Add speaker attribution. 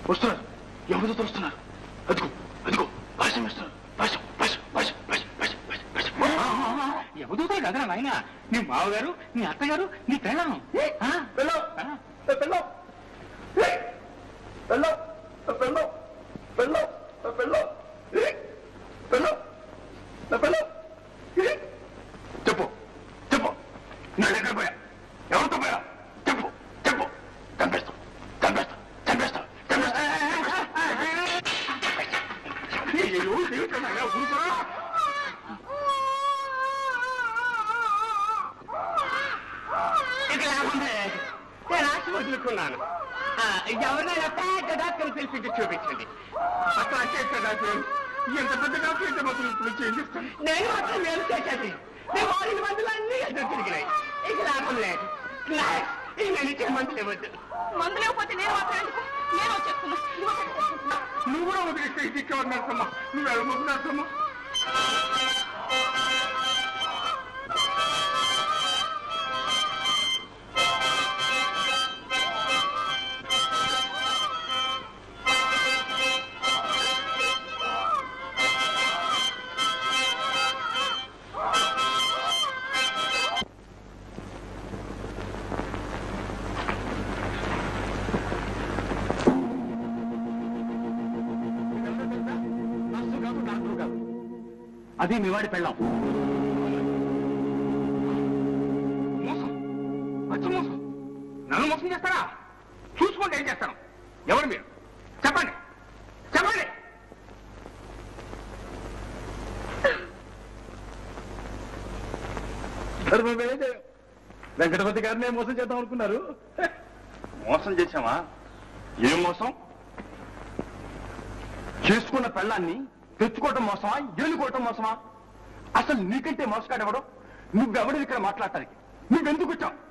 Speaker 1: వస్తున్నారు ఎవరితో వస్తున్నారు అదిగో అదిగో భాషం వేస్తున్నారు భాషం భాషం భాషం భాషం భాషం భాషం భాషం
Speaker 2: ఎవదూతలు కదరా నాయన నీ మావగారు నీ అత్తగారు నీ పెళ్ళాం ఆ?
Speaker 1: పెళ్ళం పెళ్ళం పెళ్ళం పెళ్ళం పెళ్ళం పెళ్ళం పెళ్ళం పెళ్ళం చెప్పు చెప్పు నేను ఎక్కడ పోయా ఎవరితో పోయా చెప్పు చెప్పు చంపేస్తాం చంపేస్తాం చంపేస్తాం చంపేస్తాం
Speaker 2: అయ్యయ్యో, దేవుడా నాయనా, ఊరుకోరా. ఇక లాభమే. నేను ఆశ వదులుకున్నాను ఆ, ఎవరినైనా పెద్ద డాక్టర్ పిలిపించి చూపించండి అట్లా చేస్తా డాక్టర్ ఎంత పెద్ద డాక్టర్ అయితే మాత్రం ఇప్పుడు చేంజ్ చేస్తాను నేను మాత్రం నేను చేసేది నేను వాడిన మందులు అన్ని ఎదురు తిరిగినాయి ఇక లాభం లేదు రిలాక్స్. ఇక నేను ఇచ్చే మందులు ఇవ్వద్దు
Speaker 3: మందు లేకపోతే నేను మాత్రం ఎందుకు? నేను వచ్చేస్తున్నా ఇదిగో పెట్టుకో.
Speaker 2: నువ్వు కూడా వదిలేస్తే ఇది ఇక్కడ నరసమ్మ నువ్వు వెళ్ళబోతు నరసమ్మ
Speaker 1: అది మీ వాడి పెళ్ళం
Speaker 2: మోసం పచ్చి మోసం నన్ను మోసం చేస్తారా చూసుకోండి ఏం చేస్తాను ఎవరు మీరు చెప్పండి చెప్పండి
Speaker 1: ధర్మమే జయం. వెంకటపతి గారినే మోసం చేద్దాం అనుకున్నారు మోసం చేశామా ఏం మోసం చేసుకున్న పెళ్ళాన్ని తెచ్చుకోవటం మోసమా ఏలుకోవటం మోసమా అసలు నీకంటే మోసగాడెవడం నువ్వెవడు ఇక్కడ మాట్లాడటానికి నువ్వెందుకు వచ్చావు